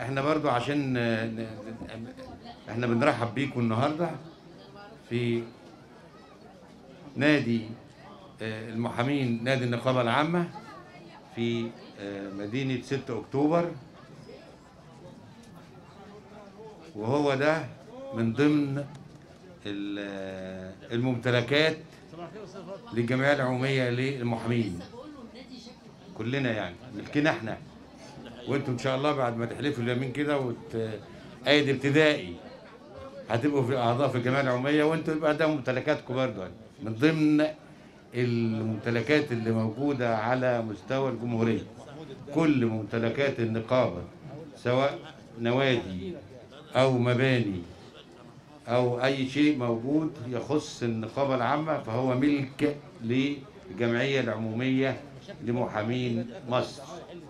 احنا برضو عشان آه، ن- ن- احنا بنرحب بيكم النهارده في نادي آه، المحامين نادي النقابة العامة في آه، مدينة 6 أكتوبر وهو ده من ضمن ال- آه، الممتلكات للجمعية العمومية للمحامين كلنا يعني ملكنا احنا وانتم ان شاء الله بعد ما تحلفوا اليمين كده وت... ايد ابتدائي هتبقوا في اعضاء في الجمعيه العموميه وانتم يبقى ده ممتلكاتكم برضه يعني. من ضمن الممتلكات اللي موجوده على مستوى الجمهوريه كل ممتلكات النقابه سواء نوادي او مباني او اي شيء موجود يخص النقابه العامه فهو ملك للجمعيه العموميه لمحامين مصر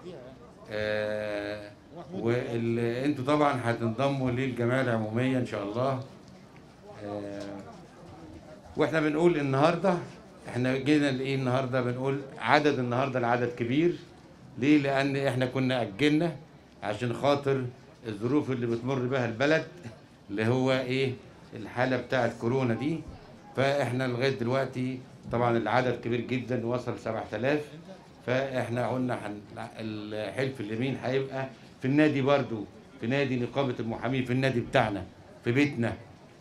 آه وانتوا طبعا هتنضموا للجمعيه العموميه ان شاء الله آه واحنا بنقول النهارده احنا جينا لايه النهارده بنقول عدد النهارده العدد كبير ليه لان احنا كنا اجلنا عشان خاطر الظروف اللي بتمر بها البلد اللي هو ايه الحاله بتاعه كورونا دي فاحنا لغايه دلوقتي طبعا العدد كبير جدا وصل 7000 فاحنا قلنا حن... الحلف اليمين هيبقى في النادي برضو في نادي نقابه المحامين في النادي بتاعنا في بيتنا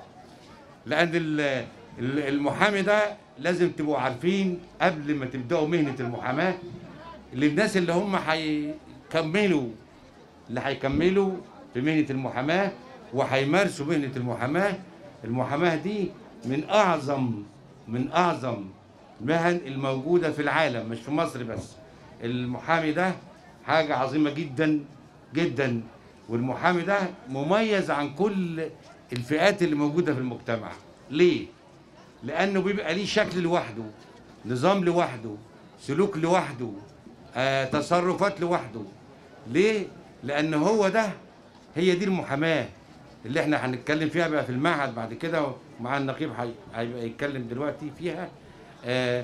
لان ال- ال- المحامي ده لازم تبقوا عارفين قبل ما تبداوا مهنه المحاماه للناس اللي هم هيكملوا اللي هيكملوا في مهنه المحاماه وهيمارسوا مهنه المحاماه المحاماه دي من اعظم من اعظم المهن الموجوده في العالم مش في مصر بس المحامي ده حاجه عظيمه جدا جدا والمحامي ده مميز عن كل الفئات اللي موجوده في المجتمع ليه لانه بيبقى ليه شكل لوحده نظام لوحده سلوك لوحده آه تصرفات لوحده ليه لان هو ده هي دي المحاماه اللي احنا هنتكلم فيها بقى في المعهد بعد كده مع النقيب هي- هيبقى يتكلم دلوقتي فيها آه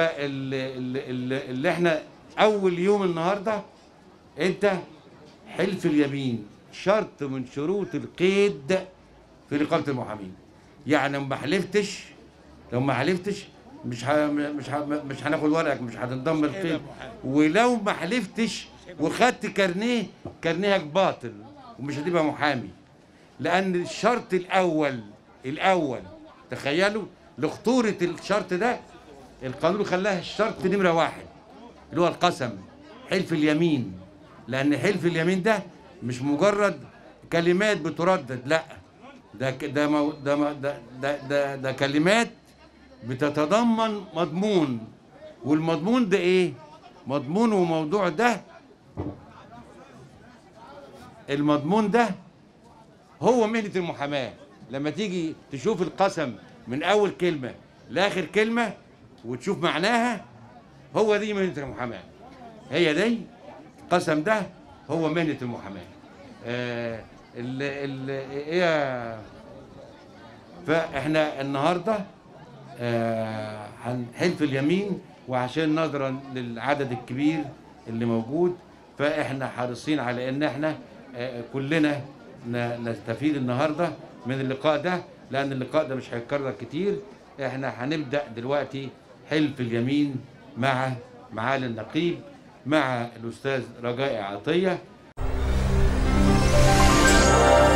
فاللي احنا اول يوم النهارده انت حلف اليمين شرط من شروط القيد في نقابه المحامين يعني لو ما حلفتش لو ما حلفتش مش ه... مش ه... مش هناخد ورقك مش هتنضم القيد ولو ما حلفتش وخدت كارنيه كارنيهك باطل ومش هتبقى محامي لان الشرط الاول الاول تخيلوا لخطوره الشرط ده القانون خلاها الشرط نمره واحد اللي هو القسم حلف اليمين لان حلف اليمين ده مش مجرد كلمات بتردد لا ده ك- ده مو- ده م- ده ده, ده, ده كلمات بتتضمن مضمون والمضمون ده ايه مضمون وموضوع ده المضمون ده هو مهنة المحاماة لما تيجي تشوف القسم من أول كلمة لآخر كلمة وتشوف معناها هو دي مهنة المحاماة هي دي القسم ده هو مهنة المحاماة آه ال ال إيه فإحنا النهاردة آه هنحلف اليمين وعشان نظرا للعدد الكبير اللي موجود فإحنا حريصين على إن إحنا آه كلنا ن- نستفيد النهارده من اللقاء ده لان اللقاء ده مش هيتكرر كتير احنا هنبدا دلوقتي حلف اليمين مع معالي النقيب مع الاستاذ رجاء عطيه